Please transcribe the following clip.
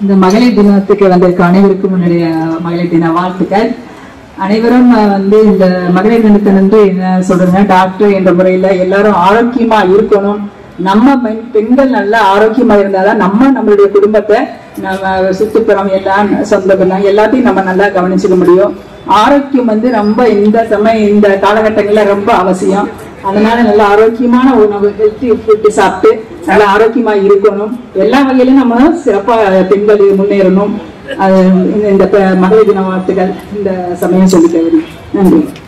இந்த மகளிர் தினத்துக்கு வந்திருக்க அனைவருக்கும் என்னுடைய மகளிர் தின வாழ்த்துக்கள் அனைவரும் அஹ், வந்து இந்த மகளிர் தினத்தினன்று என்ன சொல்றேன்னா டாக்டர் என்ற முறையில எல்லாரும் ஆரோக்கியமா இருக்கணும் நம்ம பெண்- பெண்கள் நல்லா ஆரோக்கியமா இருந்தாதான் நம்ம நம்மளுடைய குடும்பத்தை நம்ம சுற்றுப்புறம் எல்லாம் சொந்த பந்தம் எல்லாத்தையும் நம்ம நல்லா கவனிச்சுக்க முடியும் ஆரோக்கியம் வந்து ரொம்ப இந்த சமயம் இந்த காலகட்டங்கள்ல ரொம்ப அவசியம் அதனால நல்ல ஆரோக்கியமான உணவு ஹெல்த்தி ஃபுட்டு சாப்பிட்டு நல்லா ஆரோக்கியமா இருக்கணும் எல்லா வகையிலும் நம்ம சிறப்பா பெண்கள் முன்னேறணும் அது இந்த- இந்த ப- மகளிர் தின வாழ்த்துக்கள் இந்த சமயம் சொல்லிக்க விரும்புகிறேன். நன்றி